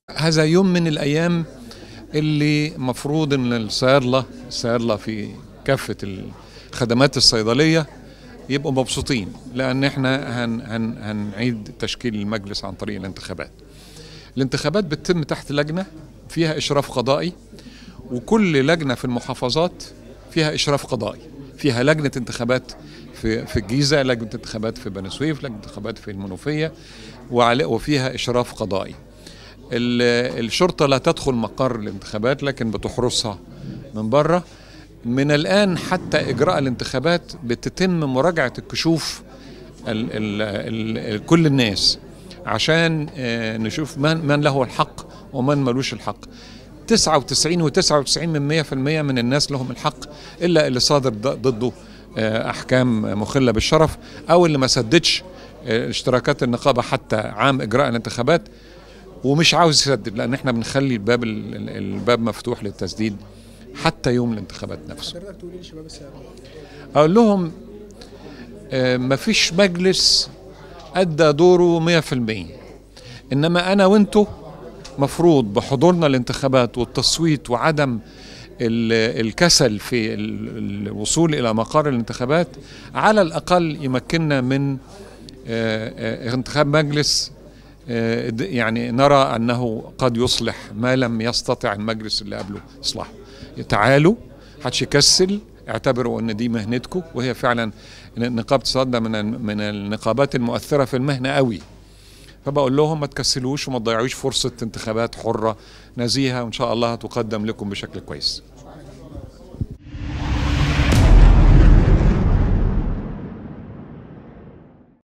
هذا يوم من الايام اللي مفروض ان الصيادله الصيادله في كافه الخدمات الصيدليه يبقوا مبسوطين لان احنا هن هن هنعيد تشكيل المجلس عن طريق الانتخابات. الانتخابات بتتم تحت لجنه فيها اشراف قضائي وكل لجنه في المحافظات فيها اشراف قضائي فيها لجنه انتخابات في في الجيزه لجنه انتخابات في بني سويف لجنه انتخابات في المنوفيه وفيها اشراف قضائي الشرطه لا تدخل مقر الانتخابات لكن بتحرسها من بره من الان حتى اجراء الانتخابات بتتم مراجعه الكشوف ال ال ال كل الناس عشان نشوف من من له الحق ومن ملوش الحق 99 و99 من 100% من الناس لهم الحق الا اللي صادر ضده احكام مخله بالشرف او اللي ما سددش اشتراكات النقابه حتى عام اجراء الانتخابات ومش عاوز يسدد لان احنا بنخلي الباب الباب مفتوح للتسديد حتى يوم الانتخابات نفسه حضرتك تقول ايه لشباب السيارة؟ اقول لهم مفيش مجلس ادى دوره 100% انما انا وانتو مفروض بحضورنا الانتخابات والتصويت وعدم الكسل في الوصول الى مقر الانتخابات على الاقل يمكننا من انتخاب مجلس يعني نرى انه قد يصلح ما لم يستطع المجلس اللي قبله اصلاحه تعالوا محدش يكسل اعتبروا ان دي مهنتكم وهي فعلا نقابه الصيادله من من النقابات المؤثره في المهنه قوي فبقول لهم ما تكسلوش وما تضيعوش فرصه انتخابات حره نزيهه وان شاء الله هتقدم لكم بشكل كويس